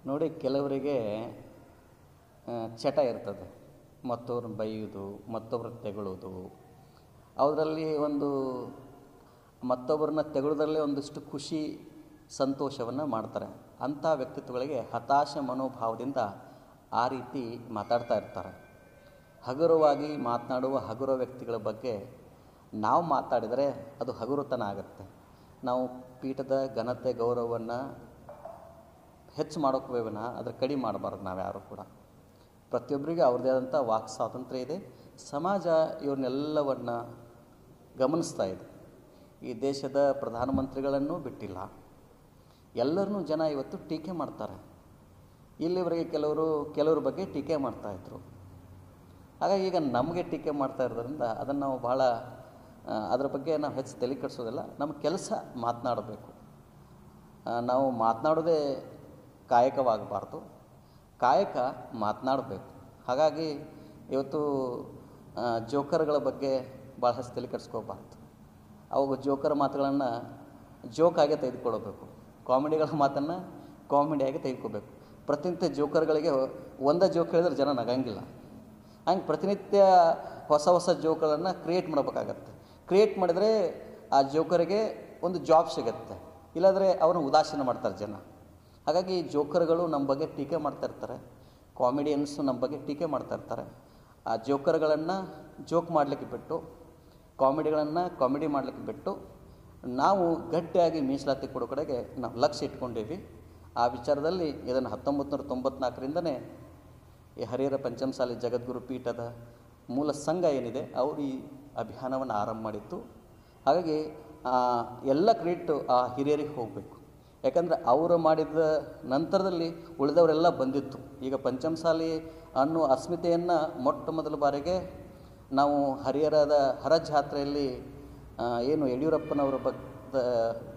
ನೋಡಿ ಕೆಲವರಿಗೆ ಆ, ಚಟ ಇರ್ತದೆ ಮತ್ತೊಬ್ರನ್ನ ಬೈಯೋದು ಮತ್ತೊಬ್ರನ್ನ ತೆಗೊಳ್ಳೋದು ಅವರಲ್ಲಿ ಒಂದು ಮತ್ತೊಬ್ಬರನ್ನ ತೆಗೊಳ್ಳೋದ್ರಲ್ಲೇ ಒಂದಿಷ್ಟು ಖುಷಿ ಸಂತೋಷವನ್ನು ಮಾಡ್ತಾರೆ ಅಂಥ ವ್ಯಕ್ತಿತ್ವಗಳಿಗೆ ಹತಾಶ ಮನೋಭಾವದಿಂದ ಆ ರೀತಿ ಮಾತಾಡ್ತಾ ಇರ್ತಾರೆ ಹಗುರವಾಗಿ ಮಾತನಾಡುವ ಹಗುರ ವ್ಯಕ್ತಿಗಳ ಬಗ್ಗೆ ನಾವು ಮಾತಾಡಿದರೆ ಅದು ಹಗುರತನ ಆಗುತ್ತೆ ನಾವು ಪೀಠದ ಘನತೆ ಗೌರವವನ್ನು ಹೆಚ್ಚು ಮಾಡೋಕ್ಕೆ ವಿನ ಅದ್ರ ಕಡಿಮೆ ಮಾಡಬಾರ್ದು ನಾವು ಯಾರು ಕೂಡ ಪ್ರತಿಯೊಬ್ಬರಿಗೆ ಅವ್ರದ್ದೇ ಆದಂಥ ವಾಕ್ ಸ್ವಾತಂತ್ರ್ಯ ಇದೆ ಸಮಾಜ ಇವ್ರನ್ನೆಲ್ಲವನ್ನು ಗಮನಿಸ್ತಾ ಇದೆ ಈ ದೇಶದ ಪ್ರಧಾನಮಂತ್ರಿಗಳನ್ನೂ ಬಿಟ್ಟಿಲ್ಲ ಎಲ್ಲರನ್ನೂ ಜನ ಇವತ್ತು ಟೀಕೆ ಮಾಡ್ತಾರೆ ಇಲ್ಲಿವರೆಗೆ ಕೆಲವರು ಕೆಲವ್ರ ಬಗ್ಗೆ ಟೀಕೆ ಮಾಡ್ತಾಯಿದ್ರು ಹಾಗಾಗಿ ಈಗ ನಮಗೆ ಟೀಕೆ ಮಾಡ್ತಾ ಇರೋದ್ರಿಂದ ಅದನ್ನು ನಾವು ಭಾಳ ಆ, ಅದ್ರ ಬಗ್ಗೆ ನಾವು ಹೆಚ್ಚು ತಲೆ ಕೆಡಿಸೋದಿಲ್ಲ ನಮ್ಮ ಕೆಲಸ ಮಾತನಾಡಬೇಕು ಆ, ನಾವು ಮಾತನಾಡೋದೇ ಕಾಯಕವಾಗಬಾರ್ದು ಕಾಯಕ ಮಾತನಾಡಬೇಕು ಹಾಗಾಗಿ ಇವತ್ತು ಆ, ಜೋಕರ್ಗಳ ಬಗ್ಗೆ ಭಾಳಷ್ಟು ತಲೆ ಕೆಡಿಸ್ಕೋಬಾರ್ದು ಅವು ಜೋಕರ್ ಮಾತುಗಳನ್ನು ಜೋಕಾಗೆ ತೆಗೆದುಕೊಳ್ಳಬೇಕು ಕಾಮಿಡಿಗಳ ಮಾತನ್ನು ಕಾಮಿಡಿಯಾಗಿ ತೆಗೆದುಕೋಬೇಕು ಪ್ರತಿನಿತ್ಯ ಜೋಕರ್ಗಳಿಗೆ ಒಂದೇ ಜೋಕ್ ಹೇಳಿದ್ರೆ ಜನ ನಗಂಗಿಲ್ಲ ಹಂಗೆ ಪ್ರತಿನಿತ್ಯ ಹೊಸ ಹೊಸ ಜೋಕ್ಗಳನ್ನು ಕ್ರಿಯೇಟ್ ಮಾಡಬೇಕಾಗತ್ತೆ ಕ್ರಿಯೇಟ್ ಮಾಡಿದರೆ ಆ ಜೋಕರಿಗೆ ಒಂದು ಜಾಬ್ ಸಿಗುತ್ತೆ ಇಲ್ಲಾಂದರೆ ಅವ್ರನ್ನ ಉದಾಸೀನ ಮಾಡ್ತಾರೆ ಜನ ಹಾಗಾಗಿ ಜೋಕರ್ಗಳು ನಮ್ಮ ಬಗ್ಗೆ ಟೀಕೆ ಮಾಡ್ತಾ ಇರ್ತಾರೆ ಕಾಮಿಡಿಯನ್ಸು ನಮ್ಮ ಬಗ್ಗೆ ಟೀಕೆ ಮಾಡ್ತಾ ಇರ್ತಾರೆ ಆ ಜೋಕರ್ಗಳನ್ನು ಜೋಕ್ ಮಾಡಲಿಕ್ಕೆ ಬಿಟ್ಟು ಕಾಮಿಡಿಗಳನ್ನು ಕಾಮಿಡಿ ಮಾಡಲಿಕ್ಕೆ ಬಿಟ್ಟು ನಾವು ಗಟ್ಟಿಯಾಗಿ ಮೀಸಲಾತಿ ಕೊಡೋ ಕಡೆಗೆ ನಾವು ಲಕ್ಷ್ಯ ಇಟ್ಕೊಂಡೀವಿ ಆ ವಿಚಾರದಲ್ಲಿ ಇದನ್ನು ಹತ್ತೊಂಬತ್ತು ನೂರ ತೊಂಬತ್ನಾಲ್ಕರಿಂದನೇ ಈ ಹರಿಹರ ಪಂಚಮಸಾಲಿ ಜಗದ್ಗುರು ಪೀಠದ ಮೂಲ ಸಂಘ ಏನಿದೆ ಅವರು ಈ ಅಭಿಯಾನವನ್ನು ಆರಂಭ ಮಾಡಿತ್ತು ಹಾಗಾಗಿ ಆ, ಎಲ್ಲ ಕ್ರೆಡಿಟ್ ಆ ಹಿರಿಯರಿಗೆ ಹೋಗಬೇಕು ಯಾಕಂದರೆ ಅವರು ಮಾಡಿದ ನಂತರದಲ್ಲಿ ಉಳಿದವರೆಲ್ಲ ಬಂದಿತ್ತು ಈಗ ಪಂಚಮಸಾಲಿ ಅನ್ನೋ ಅಸ್ಮಿತೆಯನ್ನು ಮೊಟ್ಟ ಮೊದಲ ಬಾರಿಗೆ ನಾವು ಹರಿಹರದ ಹರ ಜಾತ್ರೆಯಲ್ಲಿ ಆ, ಏನು ಯಡಿಯೂರಪ್ಪನವರ ಬಗ್ಗೆ